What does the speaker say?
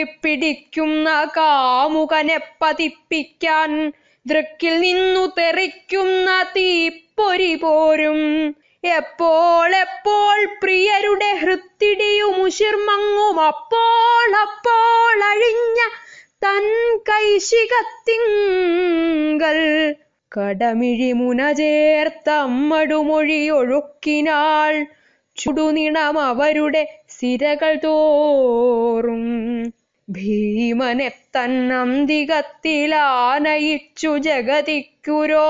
പിടിക്കുന്ന കാമുകനെ പതിപ്പിക്കാൻ ദൃക്കിൽ നിന്നു തെറിക്കുന്ന തീപ്പൊരി പോരും എപ്പോൾ എപ്പോൾ പ്രിയരുടെ ഹൃത്തിടിയുമുശിർമങ്ങും അപ്പോൾ അപ്പോൾ അഴിഞ്ഞ തൻ കൈശികത്തിങ്കൽ കടമിഴി മുന ചേർത്തമ്മടുമൊഴി ഒഴുക്കിനാൾ ചുടുനിണം അവരുടെ സിരകൾ തോറും ഭീമനെ തന്നന്തികത്തിലാനയിച്ചു ജഗതിക്കുരോ